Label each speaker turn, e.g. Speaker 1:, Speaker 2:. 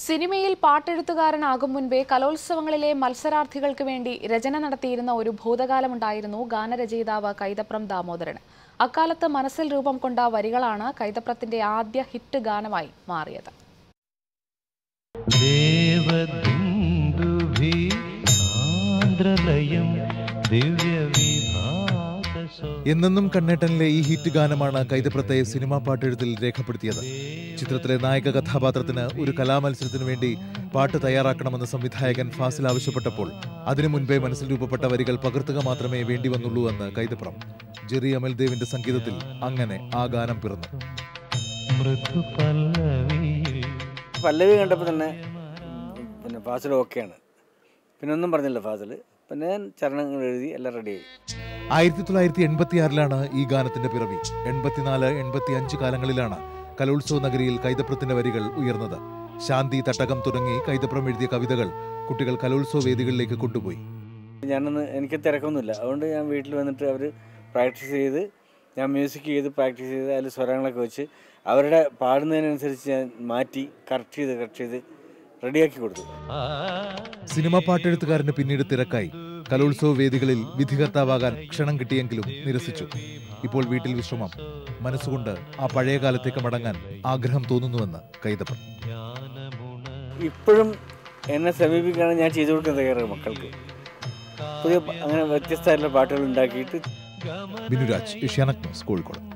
Speaker 1: സിനിമയിൽ പാട്ടെഴുത്തുകാരനാകും മുൻപേ കലോത്സവങ്ങളിലെ മത്സരാർത്ഥികൾക്ക് വേണ്ടി രചന നടത്തിയിരുന്ന ഒരു ഭൂതകാലമുണ്ടായിരുന്നു ഗാനരചയിതാവ് കൈതപ്രം ദാമോദരന് അക്കാലത്ത് മനസ്സിൽ രൂപം കൊണ്ട വരികളാണ് കൈതപ്രത്തിന്റെ ആദ്യ ഹിറ്റ് ഗാനമായി മാറിയത്
Speaker 2: ദേവദുന്ദുഭി ആന്ധ്രലയം ദിവ്യവിഭാതസോ
Speaker 3: എന്നെന്നും കണ്ണേട്ടനിലെ ഈ ഹിറ്റ് ഗാനമാണ് കൈതപ്രത്തെ സിനിമാ പാട്ടെഴുത്തിൽ രേഖപ്പെടുത്തിയത് ചിത്രത്തിലെ നായക കഥാപാത്രത്തിന് ഒരു കലാമത്സരത്തിനു വേണ്ടി പാട്ട് തയ്യാറാക്കണമെന്ന് സംവിധായകൻ ഫാസിൽ ആവശ്യപ്പെട്ടപ്പോൾ അതിനു മുൻപേ മനസ്സിൽ രൂപപ്പെട്ട വരികൾ പകർത്തുക മാത്രമേ വേണ്ടി വന്നുള്ളൂ എന്ന് കൈതപ്രം ജെറി അമൽദേവിന്റെ സംഗീതത്തിൽ അങ്ങനെ ആ ഗാനം പിറന്നു
Speaker 2: മൃദുപല്ലവിയിൽ
Speaker 4: പല്ലവി കണ്ടപ്പോൾ തന്നെ ഉം, പിന്നെ ഫാസിൽ ഓക്കെയാണ് പിന്നെ ഒന്നും പറഞ്ഞില്ല ഫാസിൽ പിന്നെ ഞാൻ ചരണങ്ങൾ എഴുതി എല്ലാം റെഡിയായി
Speaker 3: ആയിരത്തി തൊള്ളായിരത്തി എൺപത്തിയാറിലാണ് ഈ ഗാനത്തിന്റെ പിറവി എൺപത്തിനാല് എൺപത്തി അഞ്ച് കാലങ്ങളിലാണ് കലോത്സവ നഗരിയിൽ കൈതപ്രത്തിന്റെ വരികൾ ഉയർന്നത് ശാന്തി തട്ടകം തുടങ്ങി കൈതപ്രം എഴുതിയ കവിതകൾ കുട്ടികൾ കലോത്സവ വേദികളിലേക്ക് കൊണ്ടുപോയി
Speaker 4: ഞാനൊന്ന് എനിക്ക് തിരക്കൊന്നുമില്ല അതുകൊണ്ട് ഞാൻ വീട്ടിൽ വന്നിട്ട് അവർ പ്രാക്ടീസ് ചെയ്ത് ഞാൻ മ്യൂസിക് ചെയ്ത് പ്രാക്ടീസ് ചെയ്ത് അതിൽ സ്വരങ്ങളൊക്കെ വെച്ച് അവരുടെ പാടുന്നതിനനുസരിച്ച് ഞാൻ മാറ്റി കറക്റ്റ് ചെയ്ത് കറക്റ്റ് ചെയ്ത് റെഡിയാക്കി കൊടുത്തു
Speaker 3: സിനിമാ പാട്ടെഴുത്തുകാരന് പിന്നീട് തിരക്കായി കലോത്സവ വേദികളിൽ വിധികർത്താവാകാൻ ക്ഷണം കിട്ടിയെങ്കിലും നിരസിച്ചു ഇപ്പോൾ വീട്ടിൽ വിശ്രമം മനസ്സുകൊണ്ട് ആ പഴയ കാലത്തേക്ക് മടങ്ങാൻ ആഗ്രഹം തോന്നുന്നുവെന്ന് കൈതപ്പൻ
Speaker 4: ഇപ്പോഴും എന്നെ സമീപിക്കുകയാണെങ്കിൽ ഞാൻ ചെയ്തു കൊടുക്കാൻ തയ്യാറാണ് മക്കൾക്ക് പുതിയ പ- അങ്ങനെ വ്യത്യസ്തമായിട്ടുള്ള പാട്ടുകൾ ഉണ്ടാക്കിയിട്ട്
Speaker 3: ബിനുരാജ് ഏഷ്യാനെറ്റ് ന്യൂസ് കോഴിക്കോട്